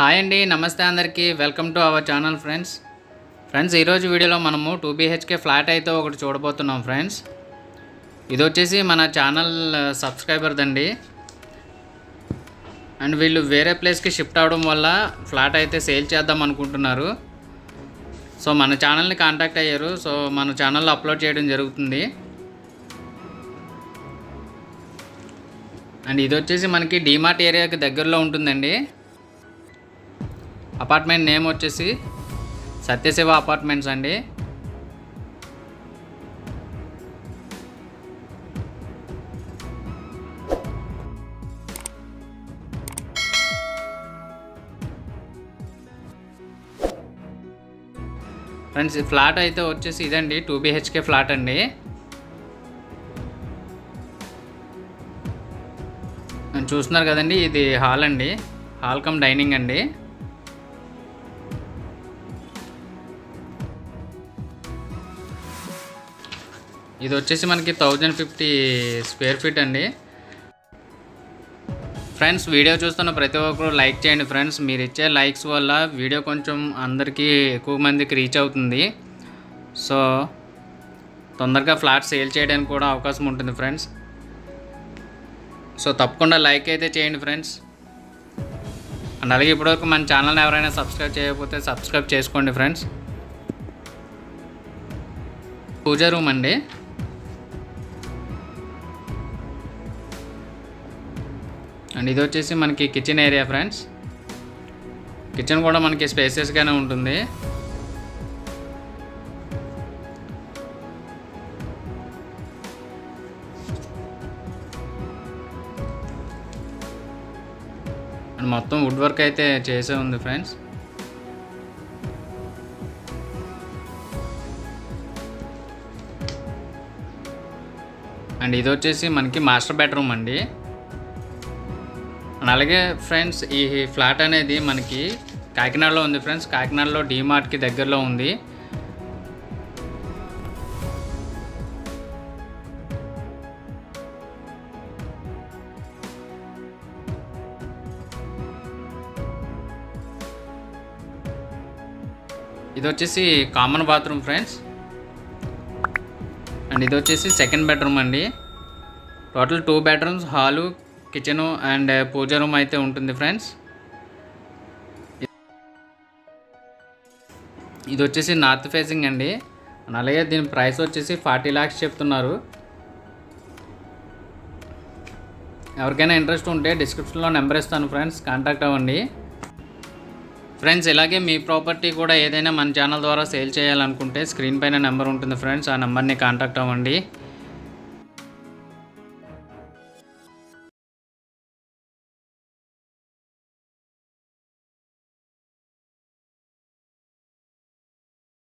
hi అండి నమస్తే అందరికీ welcome to our channel friends friends ఈరోజు వీడియోలో మనము టూ బీహెచ్కే ఫ్లాట్ అయితే ఒకటి చూడబోతున్నాం ఫ్రెండ్స్ ఇది వచ్చేసి మన ఛానల్ సబ్స్క్రైబర్దండి అండ్ వీళ్ళు వేరే ప్లేస్కి షిఫ్ట్ అవడం వల్ల ఫ్లాట్ అయితే సేల్ చేద్దాం అనుకుంటున్నారు సో మన ఛానల్ని కాంటాక్ట్ అయ్యారు సో మన ఛానల్లో అప్లోడ్ చేయడం జరుగుతుంది అండ్ ఇది వచ్చేసి మనకి డీమార్ట్ ఏరియాకి దగ్గరలో ఉంటుందండి అపార్ట్మెంట్ నేమ్ వచ్చేసి సత్యశివ అపార్ట్మెంట్స్ అండి ఫ్రెండ్స్ ఈ ఫ్లాట్ అయితే వచ్చేసి ఇదండి టూ బిహెచ్కే ఫ్లాట్ అండి అండ్ చూస్తున్నారు కదండి ఇది హాల్ అండి హాల్ కమ్ డైనింగ్ అండి ఇది వచ్చేసి మనకి థౌజండ్ ఫిఫ్టీ స్క్వేర్ ఫీట్ అండి ఫ్రెండ్స్ వీడియో చూస్తున్న ప్రతి ఒక్కరు లైక్ చేయండి ఫ్రెండ్స్ మీరు ఇచ్చే లైక్స్ వల్ల వీడియో కొంచెం అందరికీ ఎక్కువ మందికి రీచ్ అవుతుంది సో తొందరగా ఫ్లాట్ సేల్ చేయడానికి కూడా అవకాశం ఉంటుంది ఫ్రెండ్స్ సో తప్పకుండా లైక్ అయితే చేయండి ఫ్రెండ్స్ అండ్ అలాగే ఇప్పటివరకు మన ఛానల్ని ఎవరైనా సబ్స్క్రైబ్ చేయకపోతే సబ్స్క్రైబ్ చేసుకోండి ఫ్రెండ్స్ పూజా రూమ్ అండి అండ్ ఇది వచ్చేసి మనకి కిచెన్ ఏరియా ఫ్రెండ్స్ కిచెన్ కూడా మనకి స్పేసెస్గానే ఉంటుంది అండ్ మొత్తం వుడ్ వర్క్ అయితే చేసే ఉంది ఫ్రెండ్స్ అండ్ ఇది వచ్చేసి మనకి మాస్టర్ బెడ్రూమ్ అండి అండ్ అలాగే ఫ్రెండ్స్ ఈ ఫ్లాట్ అనేది మనకి కాకినాడలో ఉంది ఫ్రెండ్స్ కాకినాడలో డీమార్ట్కి దగ్గరలో ఉంది ఇది వచ్చేసి కామన్ బాత్రూమ్ ఫ్రెండ్స్ అండ్ ఇది వచ్చేసి సెకండ్ బెడ్రూమ్ అండి total two bedrooms hall kitchen and pooja room అయితే ఉంటుంది ఫ్రెండ్స్ ఇది వచ్చేసి నార్త్ ఫేసింగ్ అండి అండ్ అలాగే దీని ప్రైస్ వచ్చేసి ఫార్టీ ల్యాక్స్ చెప్తున్నారు ఎవరికైనా ఇంట్రెస్ట్ ఉంటే డిస్క్రిప్షన్లో నెంబర్ ఇస్తాను ఫ్రెండ్స్ కాంటాక్ట్ అవ్వండి ఫ్రెండ్స్ ఇలాగే మీ ప్రాపర్టీ కూడా ఏదైనా మన ఛానల్ ద్వారా సేల్ చేయాలనుకుంటే స్క్రీన్ పైన నెంబర్ ఉంటుంది ఫ్రెండ్స్ ఆ నెంబర్ని కాంటాక్ట్ అవ్వండి